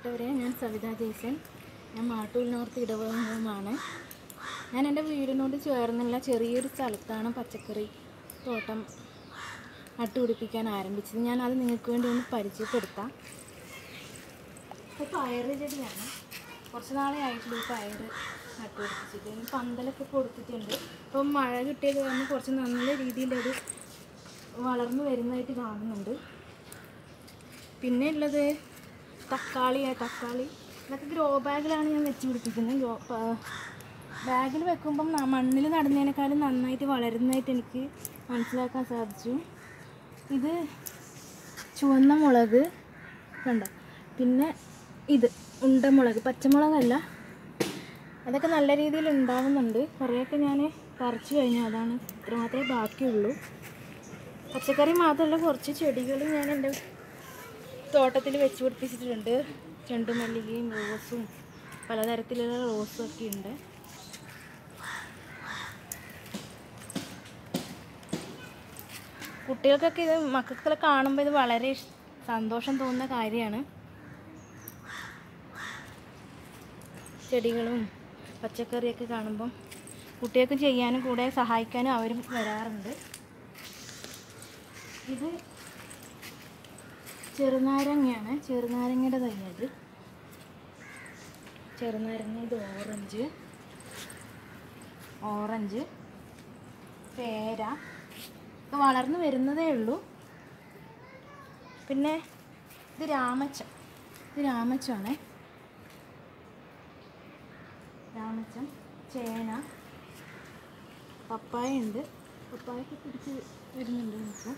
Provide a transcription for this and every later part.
പ്രിയപ്പെട്ടവരെ ഞാൻ സവിത ജെയ്സൺ ഞാൻ മാട്ടൂൽ നോർത്ത് ഇടവകമാണ് ഞാൻ എൻ്റെ വീടിനോട് ചേർന്നുള്ള ചെറിയൊരു സ്ഥലത്താണ് പച്ചക്കറി തോട്ടം നട്ടുപിടിപ്പിക്കാൻ ആരംഭിച്ചത് ഞാൻ അത് നിങ്ങൾക്ക് വേണ്ടി ഒന്ന് പരിചയപ്പെടുത്താം ഇപ്പോൾ പയറ് ചെടിയാണ് കുറച്ച് നാളെ ആയിട്ടുള്ളൂ ഈ പയറ് നട്ടുപിടിപ്പിച്ചിട്ട് ഇനി പന്തലൊക്കെ കൊടുത്തിട്ടുണ്ട് ഇപ്പം മഴ കിട്ടിയത് കാരണം കുറച്ച് നല്ല രീതിയിലത് വളർന്നു വരുന്നതായിട്ട് കാണുന്നുണ്ട് പിന്നെ ഉള്ളത് തക്കാളിയാണ് തക്കാളി ഇതൊക്കെ ഗ്രോ ബാഗിലാണ് ഞാൻ വെച്ച് പിടിപ്പിക്കുന്നത് ഗ്രോ ബാഗിൽ വെക്കുമ്പം ന- മണ്ണിൽ നടുന്നതിനേക്കാളും നന്നായിട്ട് വളരുന്നതായിട്ട് എനിക്ക് മനസ്സിലാക്കാൻ സാധിച്ചു ഇത് ചുവന്ന മുളക് കണ്ട പിന്നെ ഇത് ഉണ്ടമുളക് പച്ചമുളകല്ല അതൊക്കെ നല്ല രീതിയിൽ ഉണ്ടാവുന്നുണ്ട് കുറേയൊക്കെ ഞാൻ പറിച്ചു കഴിഞ്ഞു അതാണ് ഇത്ര മാത്രമേ ബാക്കിയുള്ളൂ പച്ചക്കറി മാത്രമല്ല കുറച്ച് ചെടികൾ ഞാൻ എൻ്റെ തോട്ടത്തിൽ വെച്ച് പിടിപ്പിച്ചിട്ടുണ്ട് ചെണ്ടുമല്ലികയും റോസും പലതരത്തിലുള്ള റോസും ഒക്കെ ഉണ്ട് കുട്ടികൾക്കൊക്കെ ഇത് മക്കൾക്കൊക്കെ കാണുമ്പോൾ ഇത് വളരെ ഇഷ്- സന്തോഷം തോന്നുന്ന കാര്യമാണ് ചെടികളും പച്ചക്കറിയൊക്കെ കാണുമ്പം കുട്ടികൾക്ക് ചെയ്യാനും കൂടെ സഹായിക്കാനും അവരും വരാറുണ്ട് ഇത് ചെറുനാരങ്ങയാണ് ചെറുനാരങ്ങയുടെ തൈയത് ചെറുനാരങ്ങ ഇത് ഓറഞ്ച് ഓറഞ്ച് പേര ഇത് വളർന്നു വരുന്നതേ ഉള്ളൂ പിന്നെ ഇത് രാമച്ചം ഇത് രാമച്ചമാണേ രാമച്ചം ചേന പപ്പായ ഉണ്ട് പപ്പായൊക്കെ പിടിച്ച് വരുന്നുണ്ട് നമുക്ക്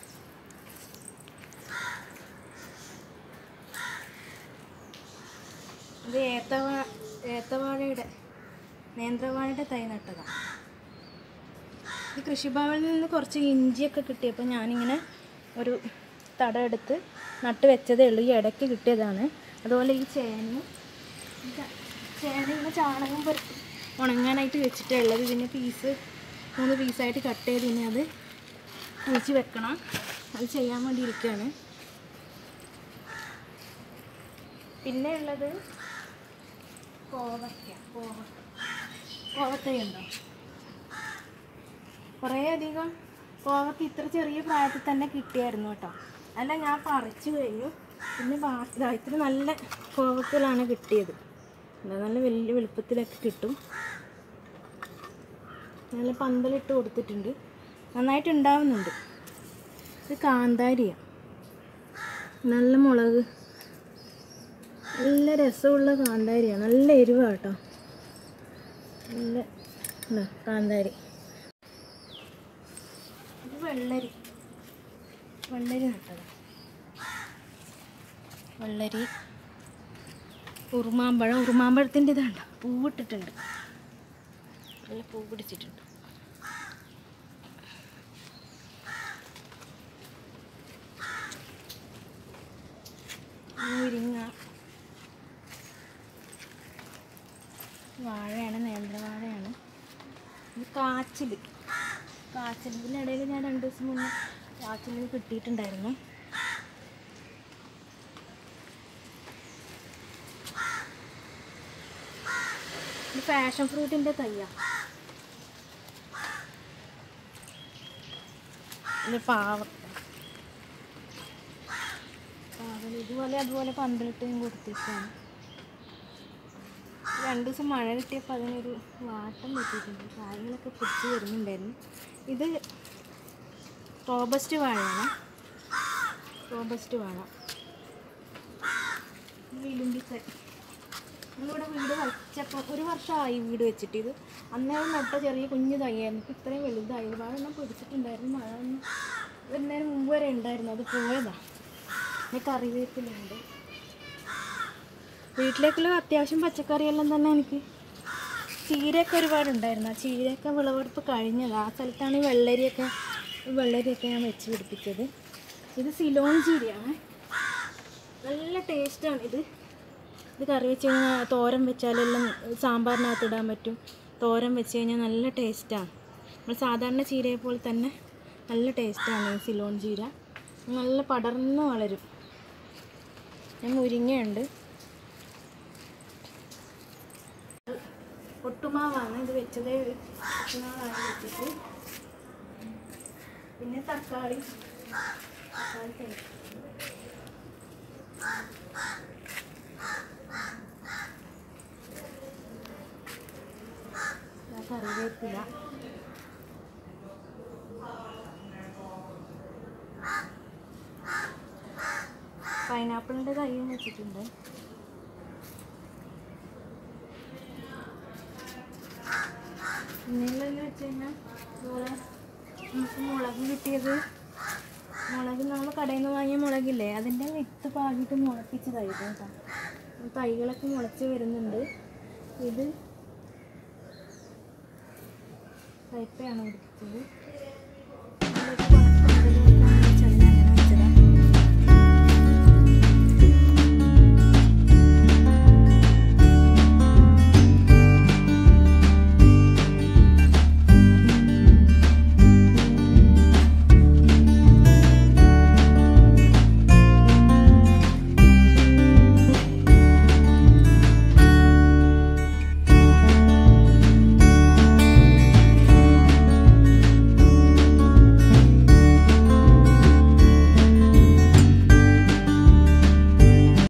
ഇത് ഏത്തവാ ഏത്തവാഴയുടെ നേന്ത്രവാഴയുടെ തൈ നട്ടതാണ് ഈ കൃഷിഭവനിൽ നിന്ന് കുറച്ച് ഇഞ്ചിയൊക്കെ കിട്ടിയപ്പോൾ ഞാനിങ്ങനെ ഒരു തടം എടുത്ത് നട്ട് വെച്ചതേ ഉള്ളൂ ഈ ഇടയ്ക്ക് കിട്ടിയതാണ് അതുപോലെ ഈ ചേനയും ഈ ച- ചേന ഇങ്ങനെ ചാണകം പുരട്ടി ഉണങ്ങാനായിട്ട് വെച്ചിട്ടേ ഉള്ളത് ഇതിൻ്റെ പീസ് മൂന്ന് പീസായിട്ട് കട്ട് ചെയ്ത് ഇനി അത് കുഴിച്ച് വെക്കണം അത് ചെയ്യാൻ വേണ്ടി ഇരിക്കുകയാണ് പിന്നെ ഉള്ളത് കോവയ്ക്ക കോവക്ക കോവത്തയുണ്ടോ കുറേ അധികം കോവക്ക ഇത്ര ചെറിയ പ്രായത്തിൽ തന്നെ കിട്ടിയായിരുന്നു കേട്ടോ അല്ല ഞാൻ പറിച്ചു കഴിഞ്ഞു പിന്നെ ബാക്കി ഇതാ ഇത്ര നല്ല കോവക്കലാണ് കിട്ടിയത് എന്താ നല്ല വലിയ വലുപ്പത്തിലൊക്കെ കിട്ടും നല്ല പന്തലിട്ട് കൊടുത്തിട്ടുണ്ട് നന്നായിട്ട് ഉണ്ടാവുന്നുണ്ട് ഇത് കാന്താരിയാണ് നല്ല മുളക് നല്ല രസമുള്ള കാന്താരിയാണ് നല്ല എരിവാണ് കേട്ടോ നല്ല ഇതാ കാന്താരി ഇത് വെള്ളരി വെള്ളരി നട്ടത് വെള്ളരി ഉറുമാമ്പഴം ഉറുമാമ്പഴത്തിൻ്റെ ഇതുണ്ട് പൂവിട്ടിട്ടുണ്ട് നല്ല പൂ പിടിച്ചിട്ടുണ്ട് മുരിങ്ങ വാഴയാണ് നേന്ത്രവാഴയാണ് ഇത് കാച്ചിൽ കാച്ചിൽ ഇതിനിടയിൽ ഞാൻ രണ്ട് ദിവസം മുന്നേ കാച്ചിൽ കിട്ടിയിട്ടുണ്ടായിരുന്നു ഇത് പാഷൻ ഫ്രൂട്ടിൻ്റെ തയ്യാ ഇത് പാവക്ക പാവൽ ഇതുപോലെ അതുപോലെ പന്തലിട്ട് ഞാൻ കൊടുത്തിട്ടാണ് രണ്ട് ദിവസം മഴ കിട്ടിയപ്പോൾ അതിനൊരു വാട്ടം പറ്റിയിട്ടുണ്ട് കായങ്ങളൊക്കെ പിടിച്ച് വരുന്നുണ്ടായിരുന്നു ഇത് റോബസ്റ്റ് വാഴയാണ് റോബസ്റ്റ് വാഴ വിലുമ്പിക്ക നമ്മളിവിടെ വീട് വച്ചപ്പോൾ ഒരു വർഷമായി വീട് വെച്ചിട്ട് ഇത് അന്നേരം നട്ട ചെറിയ കുഞ്ഞു തയ്യായിരുന്നു ഇപ്പം ഇത്രയും വലുതായി ഒരുപാട് എണ്ണം പിടിച്ചിട്ടുണ്ടായിരുന്നു മഴ ഒന്ന് വരുന്നതിന് മുമ്പ് വരെ ഉണ്ടായിരുന്നു അത് പോയതാ പിന്നെ കറിവേപ്പിലുണ്ട് വീട്ടിലേക്കുള്ള അത്യാവശ്യം പച്ചക്കറിയെല്ലാം തന്നെ എനിക്ക് ചീരയൊക്കെ ഒരുപാടുണ്ടായിരുന്നു ആ ചീരയൊക്കെ വിളവെടുപ്പ് കഴിഞ്ഞത് ആ സ്ഥലത്താണ് ഈ വെള്ളരിയൊക്കെ ഈ വെള്ളരിയൊക്കെ ഞാൻ വെച്ച് പിടിപ്പിച്ചത് ഇത് സിലോൺ ചീരയാണ് നല്ല ടേസ്റ്റാണ് ഇത് ഇത് കറി വെച്ച് കഴിഞ്ഞാൽ തോരൻ വെച്ചാലെല്ലാം സാമ്പാറിനകത്ത് ഇടാൻ പറ്റും തോരൻ വെച്ച് കഴിഞ്ഞാൽ നല്ല ടേസ്റ്റാണ് നമ്മൾ സാധാരണ ചീരയെ പോലെ തന്നെ നല്ല ടേസ്റ്റാണ് ഈ സിലോൺ ചീര നല്ല പടർന്ന് വളരും ഞാൻ മുരിങ്ങയുണ്ട് ഉണക്കമാവാണ് ഇത് വെച്ചത് നാളായി വെച്ചിട്ട് പിന്നെ തക്കാളി തക്കാളി തേങ്ങ ദാ കറിവേപ്പില പൈനാപ്പിളിൻ്റെ തൈയും വെച്ചിട്ടുണ്ട് പിന്നെയുള്ളതെന്ന് വെച്ച് കഴിഞ്ഞാൽ ഇതുപോലെ നമുക്ക് മുളക് കിട്ടിയത് മുളക് നമ്മൾ കടയിൽ നിന്ന് വാങ്ങിയ മുളകില്ലേ അതിൻ്റെ വിത്ത് പാകിയിട്ട് മുളപ്പിച്ചതായിരുന്നു കേട്ടോ തൈകളൊക്കെ മുളച്ച് വരുന്നുണ്ട് ഇത് കയ്പയാണ് പിടിപ്പിച്ചത്